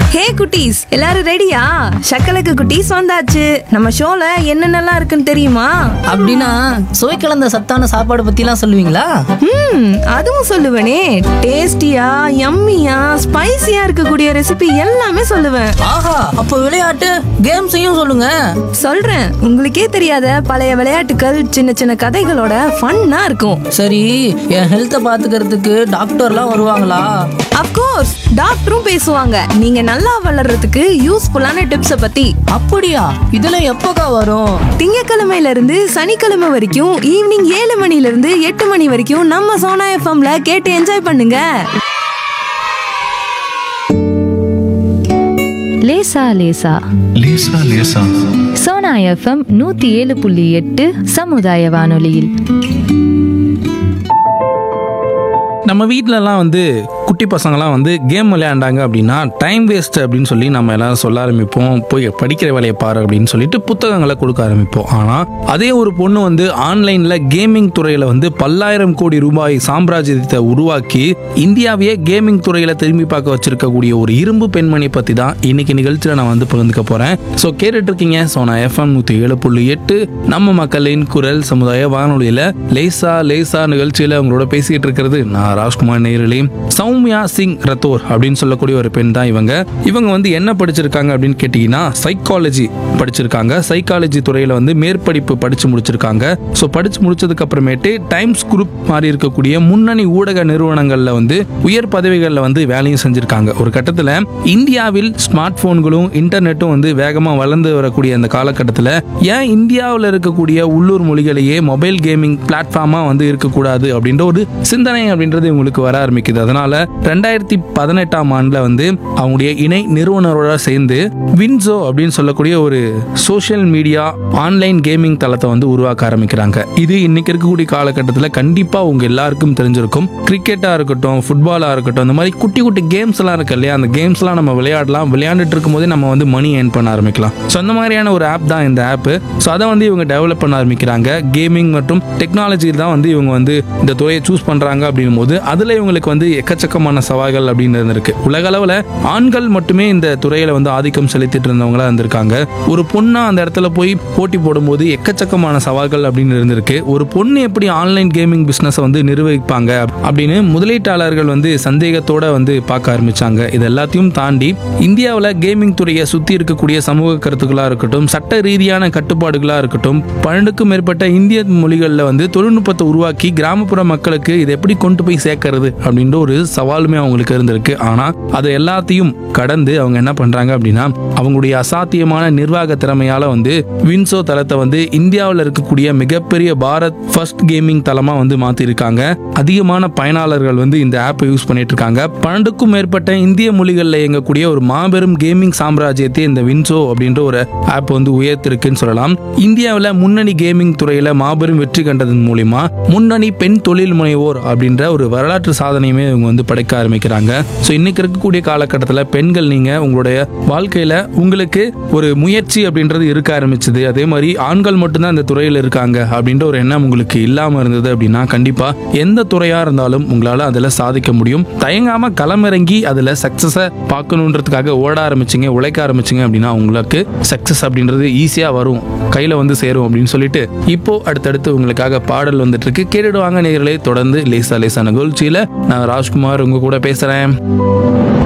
ஹே குட்டீஸ் எல்லாரும் ரெடியா சக்கலக்கு குட்டீஸ் வந்தாச்சு நம்ம ஷோல என்னென்னலாம் இருக்குன்னு தெரியுமா அப்படின்னா சுவை கலந்த சத்தான சாப்பாடு பத்திலாம் சொல்லுவீங்களா ம் அதுவும் சொல்லுவேனே டேஸ்டியா யம்மியா ஸ்பைசியா இருக்கக்கூடிய ரெசிபி எல்லாமே சொல்லுவேன் ஆஹா அப்போ விளையாட்டு கேம்ஸையும் சொல்லுங்க சொல்றேன் உங்களுக்கே தெரியாத பழைய விளையாட்டுகள் சின்ன சின்ன கதைகளோட ஃபன்னா இருக்கும் சரி என் ஹெல்த்தை பாத்துக்கிறதுக்கு டாக்டர்லாம் வருவாங்களா அப்கோர்ஸ் டாக்டரும் பேசுவாங்க நீங்க நல்லா வளர்றதுக்கு யூஸ்ஃபுல்லான டிப்ஸ பத்தி அப்படியா இதெல்லாம் எப்போக்கா வரும் திங்கக்கிழமையில இருந்து சனிக்கிழமை வரைக்கும் ஈவினிங் ஏழு மணில இருந்து எட்டு மணி வரைக்கும் நம்ம சோனா எஃப்எம்ல கேட்டு என்ஜாய் பண்ணுங்க லேசா லேசா லேசா லேசா சோனா எஃப்எம் நூத்தி ஏழு புள்ளி எட்டு சமுதாய வானொலியில் நம்ம வீட்டிலலாம் வந்து குட்டி பசங்களாம் வந்து கேம் விளையாண்டாங்க அப்படின்னா டைம் வேஸ்ட் அப்படின்னு சொல்லி நம்ம எல்லாரும் சொல்ல ஆரம்பிப்போம் போய் படிக்கிற வேலையை பாரு அப்படின்னு சொல்லிட்டு புத்தகங்களை கொடுக்க ஆரம்பிப்போம் ஆனால் அதே ஒரு பொண்ணு வந்து ஆன்லைனில் கேமிங் துறையில் வந்து பல்லாயிரம் கோடி ரூபாய் சாம்ராஜ்யத்தை உருவாக்கி இந்தியாவையே கேமிங் துறையில் திரும்பி பார்க்க வச்சிருக்கக்கூடிய ஒரு இரும்பு பெண்மணி பற்றி தான் இன்னைக்கு நிகழ்ச்சியில் நான் வந்து பகிர்ந்துக்க போகிறேன் ஸோ கேட்டுட்டு இருக்கீங்க ஸோ நான் எஃப்எம் நூற்றி ஏழு புள்ளி எட்டு நம்ம மக்களின் குரல் சமுதாய வானொலியில் லேசா லேசா நிகழ்ச்சியில் உங்களோட பேசிக்கிட்டு இருக்கிறது நான் ராஜ்குமார் நேரலி சௌமியா சிங் ரத்தோர் அப்படின்னு சொல்லக்கூடிய ஒரு பெண் தான் இவங்க இவங்க வந்து என்ன படிச்சிருக்காங்க அப்படின்னு கேட்டிங்கன்னா சைக்காலஜி படிச்சிருக்காங்க சைக்காலஜி துறையில் வந்து மேற்படிப்பு படித்து முடிச்சிருக்காங்க ஸோ படித்து முடிச்சதுக்கு அப்புறமேட்டு டைம்ஸ் குரூப் மாதிரி இருக்கக்கூடிய முன்னணி ஊடக நிறுவனங்களில் வந்து உயர் பதவிகளில் வந்து வேலையும் செஞ்சிருக்காங்க ஒரு கட்டத்தில் இந்தியாவில் ஸ்மார்ட் போன்களும் இன்டர்நெட்டும் வந்து வேகமாக வளர்ந்து வரக்கூடிய அந்த காலகட்டத்தில் ஏன் இந்தியாவில் இருக்கக்கூடிய உள்ளூர் மொழிகளையே மொபைல் கேமிங் பிளாட்ஃபார்மாக வந்து இருக்கக்கூடாது அப்படின்ற ஒரு சிந்தனை அப்படின்றது இவங்களுக்கு வர ஆரம்பிக்குது அதனால ரெண்டாயிரத்தி பதினெட்டாம் ஆண்டில் வந்து அவங்களுடைய இணை நிறுவனரோட சேர்ந்து வின்சோ அப்படின்னு சொல்லக்கூடிய ஒரு சோஷியல் மீடியா ஆன்லைன் கேமிங் தளத்தை வந்து உருவாக்க ஆரம்பிக்கிறாங்க இது இன்னைக்கு இருக்கக்கூடிய காலகட்டத்தில் கண்டிப்பாக உங்க எல்லாருக்கும் தெரிஞ்சிருக்கும் கிரிக்கெட்டாக இருக்கட்டும் ஃபுட்பாலாக இருக்கட்டும் இந்த மாதிரி குட்டி குட்டி கேம்ஸ் எல்லாம் இருக்கு இல்லையா அந்த கேம்ஸ்லாம் நம்ம விளையாடலாம் விளையாண்டுட்டு இருக்கும்போதே நம்ம வந்து மணி ஏர்ன் பண்ண ஆரம்பிக்கலாம் ஸோ அந்த மாதிரியான ஒரு ஆப் தான் இந்த ஆப் ஸோ அதை வந்து இவங்க டெவலப் பண்ண ஆரம்பிக்கிறாங்க கேமிங் மற்றும் டெக்னாலஜி தான் வந்து இவங்க வந்து இந்த துறையை சூஸ் பண்றாங்க அப்படின்னும் போது அதுல இவங்களுக்கு வந்து எக்கச்சக்கமான சவால்கள் அப்படின்னு இருந்திருக்கு உலக அளவில் ஆண்கள் மட்டுமே இந்த துறையில வந்து ஆதிக்கம் செலுத்திட்டு இருந்தவங்களா இருந்திருக்காங்க ஒரு பொண்ணா அந்த இடத்துல போய் போட்டி போடும்போது எக்கச்சக்கமான சவால்கள் அப்படின்னு இருந்திருக்கு ஒரு பொண்ணு எப்படி ஆன்லைன் கேமிங் பிசினஸ் வந்து நிர்வகிப்பாங்க அப்படின்னு முதலீட்டாளர்கள் வந்து சந்தேகத்தோட வந்து பார்க்க ஆரம்பிச்சாங்க இது எல்லாத்தையும் தாண்டி இந்தியாவில் கேமிங் துறையை சுத்தி இருக்கக்கூடிய சமூக கருத்துக்களா இருக்கட்டும் சட்ட ரீதியான கட்டுப்பாடுகளா இருக்கட்டும் பன்னெண்டுக்கும் மேற்பட்ட இந்திய மொழிகளில் வந்து தொழில்நுட்பத்தை உருவாக்கி கிராமப்புற மக்களுக்கு இதை எப்படி கொண்டு போய் சேர்க்கறது அப்படின்ற ஒரு சவாலுமே அவங்களுக்கு இருந்திருக்கு ஆனா அதை எல்லாத்தையும் கடந்து அவங்க என்ன பண்றாங்க அப்படின்னா அவங்களுடைய அசாத்தியமான நிர்வாக திறமையால வந்து வின்சோ தளத்தை வந்து இந்தியாவில் இருக்கக்கூடிய மிகப்பெரிய பாரத் ஃபர்ஸ்ட் கேமிங் தளமா வந்து மாத்திருக்காங்க அதிகமான பயனாளர்கள் வந்து இந்த ஆப்பை யூஸ் பண்ணிட்டு இருக்காங்க பன்னெண்டுக்கும் மேற்பட்ட இந்திய மொழிகளில் இயங்கக்கூடிய ஒரு மாபெரும் கேமிங் சாம்ராஜ்யத்தை இந்த வின்சோ அப்படின்ற ஒரு ஆப் வந்து உயர்த்திருக்குன்னு சொல்லலாம் இந்தியாவில் முன்னணி கேமிங் துறையில மாபெரும் வெற்றி கண்டதன் மூலியமா முன்னணி பெண் தொழில் முனைவோர் அப்படின்ற ஒரு வரலாற்று சாதனையுமே இவங்க வந்து படைக்க ஆரம்பிக்கிறாங்க ஸோ இன்னைக்கு இருக்கக்கூடிய காலகட்டத்தில் பெண்கள் நீங்க உங்களுடைய வாழ்க்கையில உங்களுக்கு ஒரு முயற்சி அப்படின்றது இருக்க ஆரம்பிச்சது அதே மாதிரி ஆண்கள் மட்டும்தான் இந்த துறையில் இருக்காங்க அப்படின்ற ஒரு எண்ணம் உங்களுக்கு இல்லாம இருந்தது அப்படின்னா கண்டிப்பா எந்த துறையா இருந்தாலும் உங்களால அதில் சாதிக்க முடியும் தயங்காம களமிறங்கி அதில் சக்சஸை பார்க்கணுன்றதுக்காக ஓட ஆரம்பிச்சிங்க உழைக்க ஆரம்பிச்சிங்க அப்படின்னா உங்களுக்கு சக்சஸ் அப்படின்றது ஈஸியாக வரும் கையில் வந்து சேரும் அப்படின்னு சொல்லிட்டு இப்போ அடுத்தடுத்து உங்களுக்காக பாடல் வந்துட்டு இருக்கு கேட்டுடுவாங்க நேர்களே தொடர்ந்து லேசா லேசா நிகழ்ச்சியில் நான் ராஜ்குமார் உங்க கூட பேசுகிறேன்